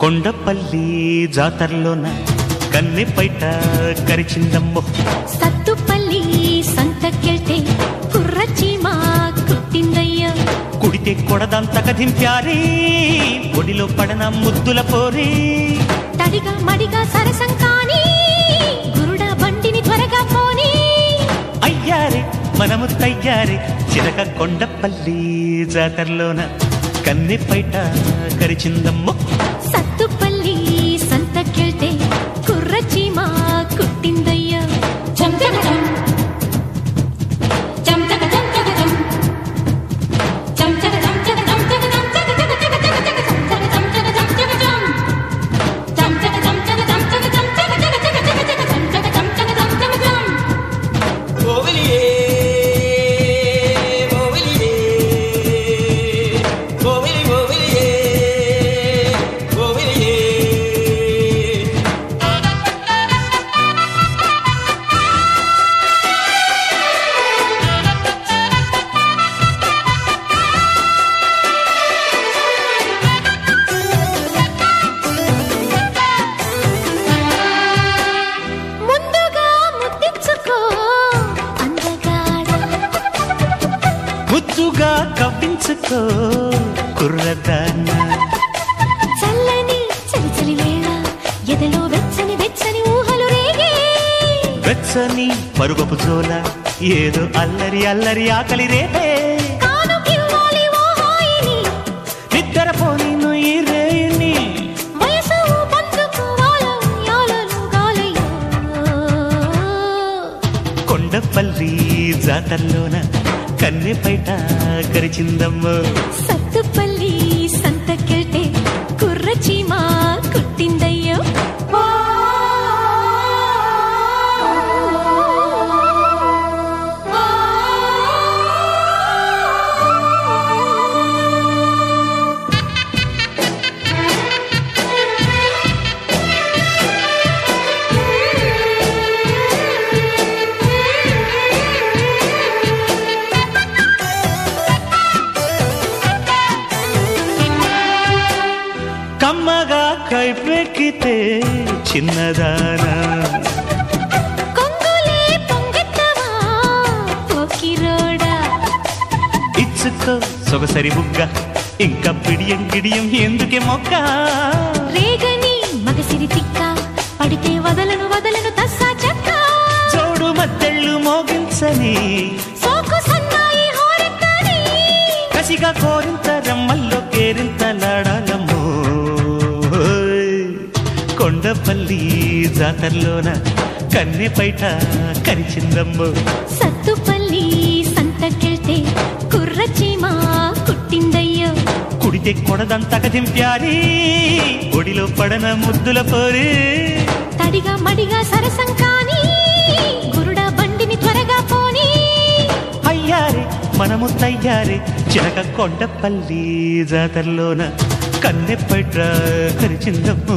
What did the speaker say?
కొండపల్లి జాతరలోన కన్నెపైట కరిచిందమ్మో సత్తుపల్లి సంతకెళ్తే కుర్రచీమా కుట్టిందయ్యా కుడితే కొడదంతక దింప్యారే ఒడిలో పడన ముద్దుల పోరే తడిగా మడిగా సరసం కాని గురుడ బండిని త్వరగా పోని అయ్యారే మనము తయ్యారే చిలక కొండపల్లి జాతరలోన కన్నెపైట కరిచిందమ్మో సత్తుపల్లి సంతకెళ్తే కుర్రచీమా కుట్టిందయ్యా జం జగ జం జం జగ జం జగ జం జం జగ జం జగ జం జగ జం జగ జగ జగ జగ జగ జం జగ జం జగ జం జగ జం జం జగ జం జగ జం జగ జం జగ జగ జగ జగ జగ జం జగ జం జగ జం జగ జం ఓవిలియే ఓవిలియే ఓవిలి ఓవిలియే ఓవిలియే ముందుగా ముద్దించుకో అందగాడ ముద్దుగా కవ్వించుకో కుర్రదాన్న చల్లని చలి చలి వేళ ఎదలో వెచ్చని వెచ్చని ఊహలు రేగే వెచ్చని పరుగపు జోల ఏదో అల్లరి అల్లరి ఆకలి రేపే కానుకివ్వాలి ఓ హాయిని నిద్రపోని ఈ రేయిని వయసు బంధుకు వాలం యాలలు గాలయ్యో కొండపల్లి జాతరలోన కన్నెపైట కరిచిందమ్మో సత్తుపల్లి సంతకెళ్తే కుర్రచీమా కుట్టిందయ్యో కమ్మగా కైపెక్కితే చిన్నదానా కొంగులే పొంగెత్తవా పోకిరోడా ఇచ్చుకో సొగసరి బుగ్గ ఇంకా పిడియం గిడియం ఎందుకే మొక్క రేగని మగసిరి తిక్క పడితే వదలను వదలను తస్సా చెక్క చోడు మద్దెళ్ళు మోగించని సోకు సన్నాయి హోరెత్తని కసిగా కోరింత రమ్మల్లో కేరింతలాడాలమ్మో ఓయ్. కొండపల్లి జాతరలోన కన్నెపైట కరిచిందమ్మో సత్తుపల్లి సంతకెళ్తే కుర్రచీమా కుట్టిందయ్యో కుడితే కొడదంతక దింప్యారి ఒడిలో పడన ముద్దుల పోరే తడిగా మడిగా సరసం కాని గురుడ బండిని త్వరగా పోని అయ్యారే మనము తయ్యారే చిలక కొండపల్లి జాతరలోన కన్నెపైట కరిచిందమ్మో